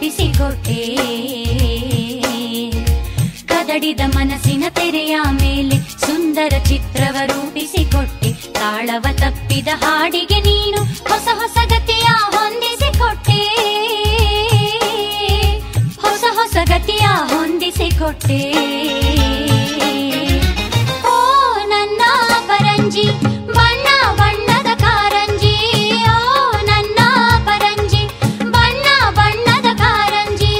ರೂಪಿಸಿಕೊಟ್ಟೆ ಕದಡಿದ ಮನಸ್ಸಿನ ತೆರೆಯ ಮೇಲೆ ಸುಂದರ ಚಿತ್ರವ ರೂಪಿಸಿಕೊಟ್ಟೆ ತಾಳವ ತಪ್ಪಿದ ಹಾಡಿಗೆ ನೀನು ಹೊಸ ಹೊಸ ಗತಿಯ ಹೊಂದಿಸಿಕೊಟ್ಟೆ ಹೊಸ ಹೊಸ ಗತಿಯ ಹೊಂದಿಸಿಕೊಟ್ಟೆ ಓ ನನ್ನ ಪರಂಜಿ ಬಣ್ಣ ಬಣ್ಣದ ಕಾರಂಜಿ ಓ ನನ್ನ ಪರಂಜಿ ಬಣ್ಣ ಬಣ್ಣದ ಕಾರಂಜಿ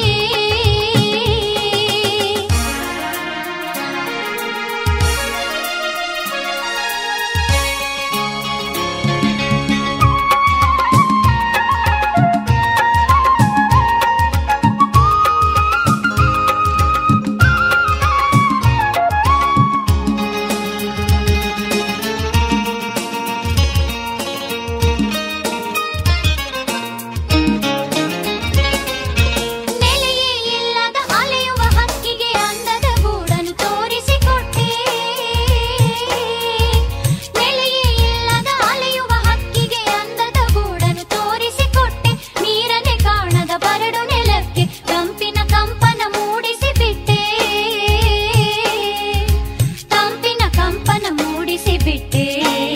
ನೆಲೆಯೇ ಇಲ್ಲದ ಅಲೆಯುವ ಹಕ್ಕಿಗೆ ಅಂದದ ಗೂಡನ್ನು ತೋರಿಸಿಕೊಟ್ಟೆ ನೆಲೆಯೇ ಇಲ್ಲದ ಅಲೆಯುವ ಹಕ್ಕಿಗೆ ಅಂದದ ಗೂಡನ್ನು ತೋರಿಸಿಕೊಟ್ಟೆ ನೀರನೆ ಕಾಣದ ಬರಡು ನೆಲಕ್ಕೆ ತಂಪಿನ ಕಂಪನ ಮೂಡಿಸಿಬಿಟ್ಟೆ ತಂಪಿನ ಕಂಪನ ಮೂಡಿಸಿಬಿಟ್ಟೆ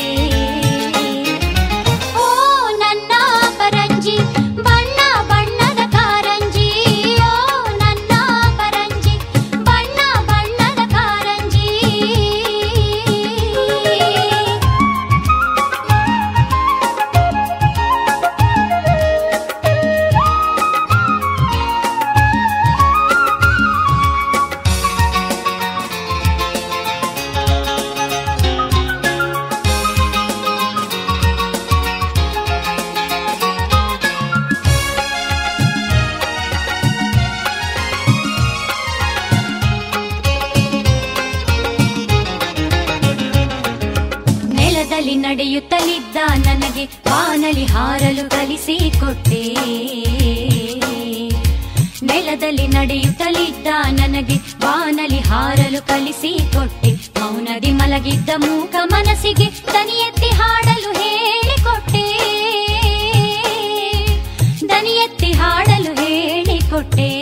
ಓ ನನ್ನ ಪರಂಜಿ ಬಣ್ಣ ಬಣ್ಣದ ಕಾರಂಜಿ ಓ ನನ್ನ ಪರಂಜಿ ಬಣ್ಣ ಬಣ್ಣದ ಕಾರಂಜಿ ನೆಲದಲ್ಲಿ ನಡೆಯುತ್ತಲಿದ್ದ ನನಗೆ ಬಾನಲಿ ಹಾರಲು ಕಲಿಸಿಕೊಟ್ಟೆ ನೆಲದಲ್ಲಿ ನಡೆಯುತ್ತಲಿದ್ದ ನನಗೆ ಬಾನಲಿ ಹಾರಲು ಕಲಿಸಿಕೊಟ್ಟೆ ಮೌನದಿ ಮಲಗಿದ್ದ ಮೂಕ ಮನಸ್ಸಿಗೆ ದನಿ ಎತ್ತಿ ಹಾಡಲು ಹೇಳಿಕೊಟ್ಟೆ ದನಿ ಎತ್ತಿ ಹಾಡಲು ಹೇಳಿಕೊಟ್ಟೆ